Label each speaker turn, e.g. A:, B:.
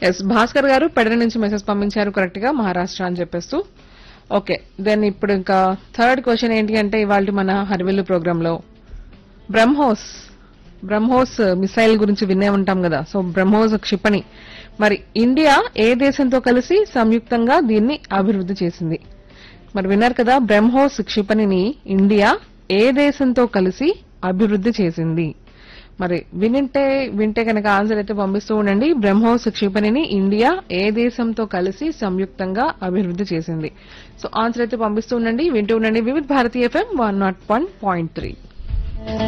A: yes Bhaskar గారు పెడర నుంచి message పంపించారు కరెక్ట్ గా మహారాష్ట్ర అని చెప్పేస్తూ ఓకే దెన్ ఇప్పుడు ఇంకా థర్డ్ క్వశ్చన్ ఏంటి అంటే ఇవాళ మన హరివెల్లు ప్రోగ్రామ్ లో బ్రహ్మోస్ బ్రహ్మోస్ మిసైల్ గురించి వినే ఉంటాం కదా సో బ్రహ్మోస్ క్షిపణి మరి ఇండియా ఏ దేశంతో కలిసి సంయుక్తంగా దీన్ని అభివృద్ధి చేసింది మరి విన్నారు కదా బ్రహ్మోస్ క్షిపణిని ఇండియా ఏ దేశంతో కలిసి అభివృద్ధి చేసింది మరి వినింటే వింటే కనుక ఆన్సర్ అయితే పంపిస్తూ ఉండండి బ్రహ్మోస్ క్షిపణిని ఇండియా ఏ దేశంతో కలిసి సంయుక్తంగా అభివృద్ధి చేసింది సో ఆన్సర్ అయితే పంపిస్తూ ఉండండి వింటూ ఉండండి Vividh Bharati FM one naught one point three